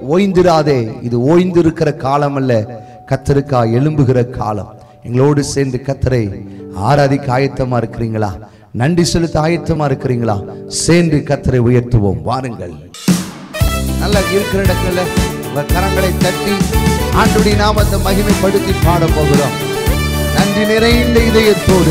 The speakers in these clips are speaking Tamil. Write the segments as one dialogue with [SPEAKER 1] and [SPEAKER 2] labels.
[SPEAKER 1] ஓய்ந்திராதே இது ஓய்ந்திருக்கிற காலம் அல்ல கத்தருக்கா எழும்புகிற காலம் எங்களோடு சேர்ந்து கத்தரை ஆராதிக்க ஆயத்தமா இருக்கிறீங்களா நன்றி செலுத்த ஆயத்தமா இருக்கிறீங்களா சேர்ந்து கத்தரை உயர்த்துவோம் வாருங்கள் நல்லா இருக்கிற இடத்துல உங்க கரங்களை தட்டி ஆண்டுடைய நாமத்தை மகிமைப்படுத்தி பாட போகிறோம் நன்றி நிறைந்த இதயத்தோடு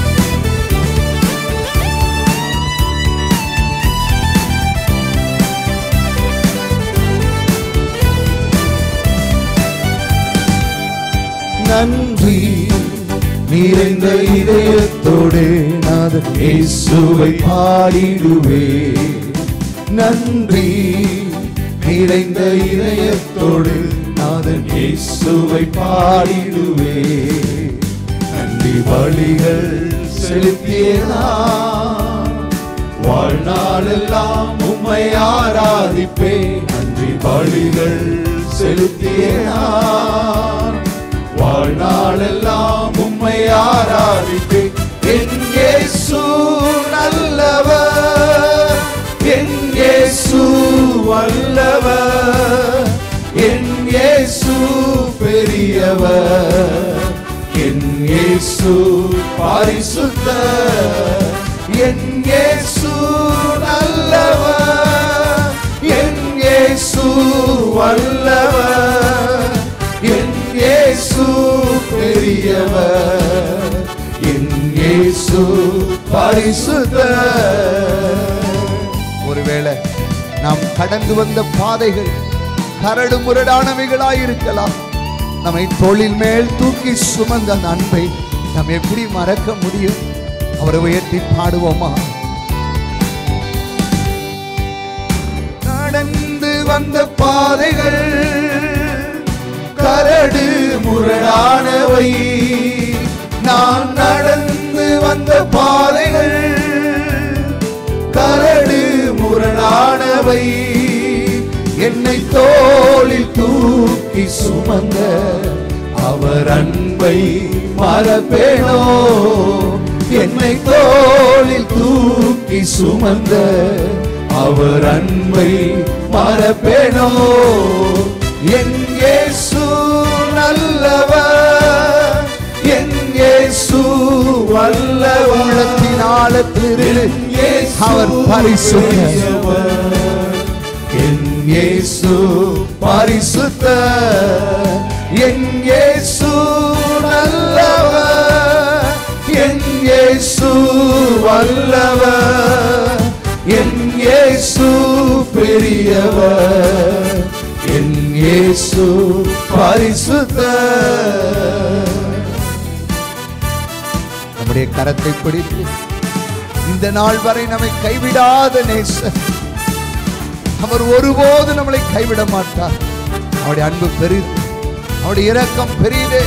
[SPEAKER 1] நன்றி நிறைந்த இதயத்தோடு நாதன் இயேசுவை பாடிடுவே நன்றி நிறைந்த இதயத்தோடு நாதன் இயேசுவை பாடிடுவே நன்றி பலிகள் செலுத்தியனா வாழ்நாளெல்லாம் உம்மை ஆராதிப்பே நன்றி பலிகள் செலுத்தியனா வாழ்நாளெல்லாம் உம்மை ஆராதிப்பே என் இயேசு நல்லவர் என் இயேசு வல்லவர் என் இயேசு பெரியவர் என் இயேசு பரிசுத்த என் இயேசு நல்லவர் என் இயேசு வல்லவர் என் இயேசு பெரியவர் என் இயேசு பரிசுத்த ஒருவேளை நாம் கடந்து வந்த பாதைகள் கரடு முரடானவைகளாய் இருக்கலாம் நம்மை தொழில் மேல் தூக்கி சுமந்த அந்த அன்பை நாம் எப்படி மறக்க முடியும் அவரை உயர்த்தி பாடுவோமா நடந்து வந்த பாதைகள் கரடு முரடானவை நான் நடந்து வந்த பாதைகள் கரடு முரணானவை என்னை தோளில் தூக்கி சுமந்த அவர் அன்பை மறப்பேனோ என்னை தோளில் தூக்கி சுமந்த அவர் அன்பை மறப்பேனோ என் இயேசு நல்லவர் என் இயேசு வல்லவர் உள்ளத்தின் ஆழத்தில் அவர் பரிசுத்தர் என் இயேசு பரிசுத்த என் இயேசு நல்லவர் என் இயேசு வல்லவர் என் இயேசு பெரியவர் என் இயேசு பரிசுத்த நம்முடைய கரத்தை பிடித்து இந்த நாள் வரை நம்மை கைவிடாத நேசர் அவர் ஒருபோது நம்மளை கைவிட மாட்டார் அவருடைய அன்பு பெரிது அவருடைய இரக்கம் பெரியது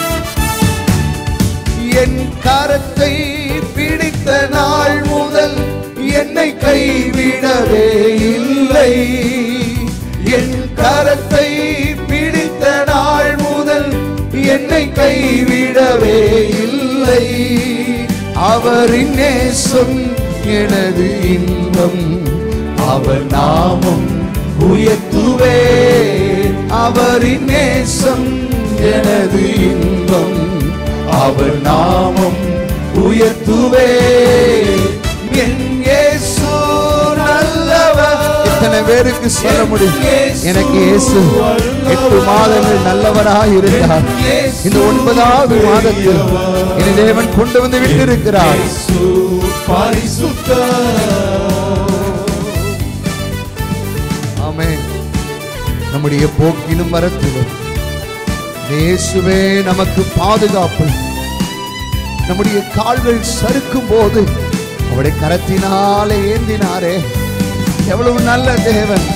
[SPEAKER 1] என் கரத்தை பிடித்த நாள் முதல் என்னை கைவிடவே இல்லை என் கரத்தை பிடித்த நாள் முதல் என்னை கைவிடவே இல்லை அவரின் நேசம் எனது இன்பம் அவர் நாமம் உயர்த்துவே அவரின் நேசம் எனது இன்பம் அவர் நாமம் உயர்த்துவே என் இயேசு நல்லவர் எத்தனை பேருக்கு சொல்ல முடியும் எனக்கு இயேசு எட்டு மாதங்கள் நல்லவராய் இருந்தார் இந்த ஒன்பதாவது மாதத்தில் என் தேவன் கொண்டு வந்து விட்டிருக்கிறார் ஆமென் நம்முடைய போக்கிலும் வரத்திலும் இயேசுவே நமக்கு பாதுகாப்பு நம்முடைய கால்கள் சறுக்கும் போது அவருடைய கரத்தினாலே ஏந்தினாரே எவ்வளவு நல்ல தேவன்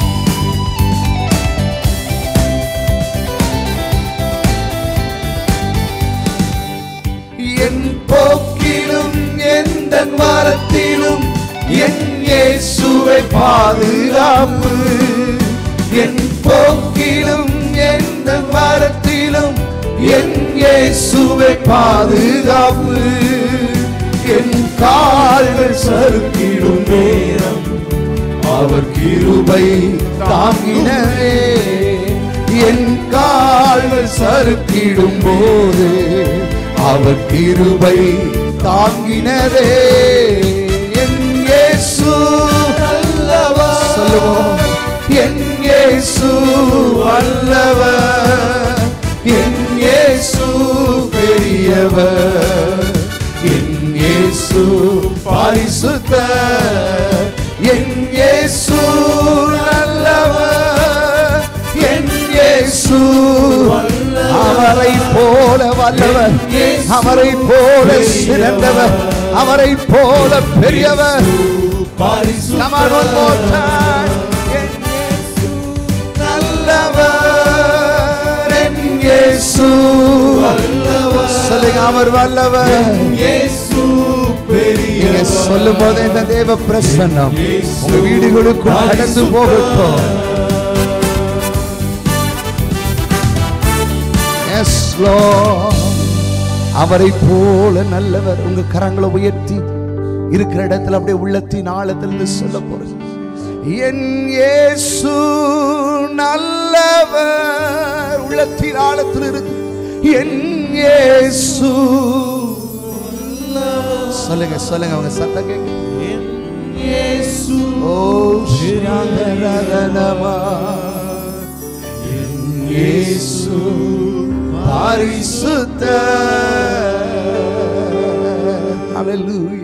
[SPEAKER 1] என் போக்கிலும் எந்த மரத்திலும் என் இயேசுவை பாதுகாப்பு என் போக்கிலும் எந்த மரத்திலும் என் இயேசுவை பாதுகாப்பு என் கால்கள் சறுக்கிடும் நேரம் அவர் கிருபை தாங்கினரே சறுக்கிடும் போது அவர் கிருபை தாங்கினதே என் இயேசு நல்லவர் சொல்லுவோம் என் இயேசு வல்லவர் என் இயேசு பெரியவர் என் இயேசு பரிசுத்த என் இயேசு நல்லவர் என் இயேசு அவரை போல வல்லவர் அவரை போல சிறந்தவர் அவரை போல பெரியவர் Come on, one more time. என் இயேசு நல்லவர் என் இயேசு சொல்லுங்க அவர் வல்லவர் நீங்க சொல்லும் போது இந்த தேவ பிரசன்னம் உங்க வீடுகளுக்குள் கடந்து போகட்டும் Yes, Lord. அவரை போல நல்லவர் உங்க கரங்களை உயர்த்தி இருக்கிற இடத்துல அப்படியே உள்ளத்தின் ஆழத்திலிருந்து சொல்ல போறது என் இயேசு நல்லவர் உள்ளத்தின் ஆழத்தில் இருக்கு என் இயேசு சொல்லுங்க சொல்லுங்க அவங்க சத்தம் கேட்கு ஓ ஸ்ரீரங்கரதனமா என் இயேசு பரிசுத்த Hallelujah